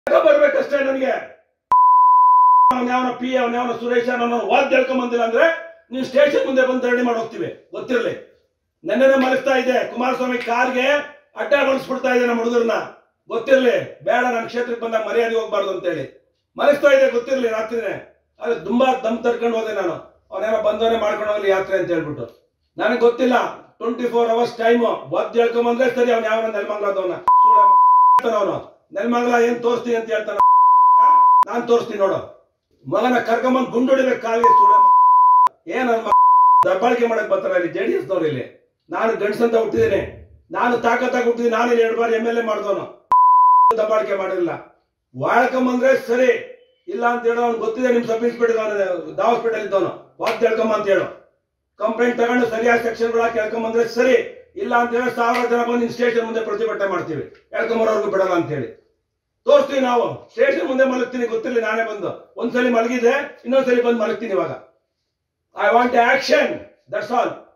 ಬರ್ಬೇಕಷ್ಟೇ ನನಗೆ ಅವನ ಪಿ ಅವನ ಸುರೇಶ ನಾನು ವಾದ್ ಹೇಳ್ಕೊಂಬಂದಿಲ್ಲ ಅಂದ್ರೆ ನೀವು ಸ್ಟೇಷನ್ ಮುಂದೆ ಬಂದು ಧರಣಿ ಮಾಡಿ ಹೋಗ್ತೀವಿ ಗೊತ್ತಿರಲಿ ನೆನ್ನೆನೆ ಮಲಗ್ತಾ ಇದೆ ಕುಮಾರಸ್ವಾಮಿ ಕಾರ್ಗೆ ಅಡ್ಡ ಹೊಡಿಸ್ಬಿಡ್ತಾ ಇದೆ ನಮ್ಮ ಹುಡುಗರನ್ನ ಗೊತ್ತಿರಲಿ ಬೇಡ ನನ್ನ ಕ್ಷೇತ್ರಕ್ಕೆ ಬಂದಾಗ ಮರ್ಯಾದೆ ಹೋಗ್ಬಾರ್ದು ಅಂತೇಳಿ ಮಲಗ್ತಾ ಇದೆ ಗೊತ್ತಿರಲಿ ರಾತ್ರಿನೇ ಅದು ತುಂಬಾ ದಮ್ ತರ್ಕೊಂಡು ಹೋದೆ ನಾನು ಅವನೇನೋ ಬಂದವನೇ ಮಾಡ್ಕೊಂಡು ಹೋಗ್ಲಿ ಯಾತ್ರೆ ಅಂತ ಹೇಳ್ಬಿಟ್ಟು ನನಗೆ ಗೊತ್ತಿಲ್ಲ ಟ್ವೆಂಟಿ ಫೋರ್ ಅವರ್ಸ್ ಟೈಮು ಒದ್ದು ಹೇಳ್ಕೊಂಬಂದ್ರೆ ಸರಿ ಅವ್ನು ಯಾವ ನೆಲಮಂಗ್ಲದವನ ಅವನು ನೆಲಮಂಗ್ಲ ಏನ್ ತೋರಿಸ್ತೀನಿ ಅಂತ ಹೇಳ್ತಾನ ನಾನ್ ತೋರಿಸ್ತೀನಿ ನೋಡು ಮಗನ ಕರ್ಕೊಂಬಂದ್ ಗುಂಡೊಡಿಬೇಕು ಕಾಲಿಗೆ ಸುಳ ಏನ್ ನನ್ ಮ- ದಬ್ಬಾಳಿಕೆ ಮಾಡಕ್ ಬರ್ತಾರ ಇಲ್ಲಿ ಜೆ ಡಿ ಎಸ್ನವ್ರು ಇಲ್ಲಿ ನಾನು ಗಂಡಸಂತ ಹುಟ್ಟಿದ್ದೀನಿ ನಾನು ತಾಕತ್ತಾಗಿ ಹುಟ್ಟಿದ್ದೀನಿ ನಾನು ಇಲ್ಲಿ ಎರಡು ಬಾರಿ ಎಮ್ ಎಲ್ ಎ ಮಾಡಿದವನು ದಬ್ಬಾಳಿಕೆ ಮಾಡಿರಲಿಲ್ಲ ವಾಳ್ಕೊಂಬಂದ್ರೆ ಸರಿ ಇಲ್ಲ ಅಂತ ಹೇಳೋ ಅವ್ನು ಗೊತ್ತಿದೆ ನಿಮ್ ಸಬ್ ಇನ್ಸ್ಪೆಕ್ಟರ್ ಅವನು ದಾವಸ್ಪೇಟಲ್ ಇದ್ದವನು ವಾದ್ ಹೇಳ್ಕೊಂಬ ಅಂತ ಹೇಳು ಕಂಪ್ಲೇಂಟ್ ತಗೊಂಡು ಸರಿಯಾದ ಸೆಕ್ಷನ್ಗಳ ಕೇಳ್ಕೊಂಬಂದ್ರೆ ಸರಿ ಇಲ್ಲ ಅಂತ ಹೇಳಿ ಸಾವಿರ ಜನ ಬಂದು ನಿನ್ ಸ್ಟೇಷನ್ ಮುಂದೆ ಪ್ರತಿಭಟನೆ ಮಾಡ್ತೀವಿ ಹೇಳ್ಕೊಂಬರೋರ್ಗು ಬಿಡಲ್ಲ ಅಂತ ಹೇಳಿ ತೋರಿಸ್ತೀವಿ ನಾವು ಸ್ಟೇಷನ್ ಮುಂದೆ ಮಲಗ್ತೀನಿ ಗೊತ್ತಿಲ್ಲ ನಾನೇ ಬಂದು ಒಂದ್ಸಲಿ ಮಲಗಿದೆ ಇನ್ನೊಂದ್ಸಲಿ ಬಂದು ಮಲಗ್ತೀನಿ ಇವಾಗ I want action that's all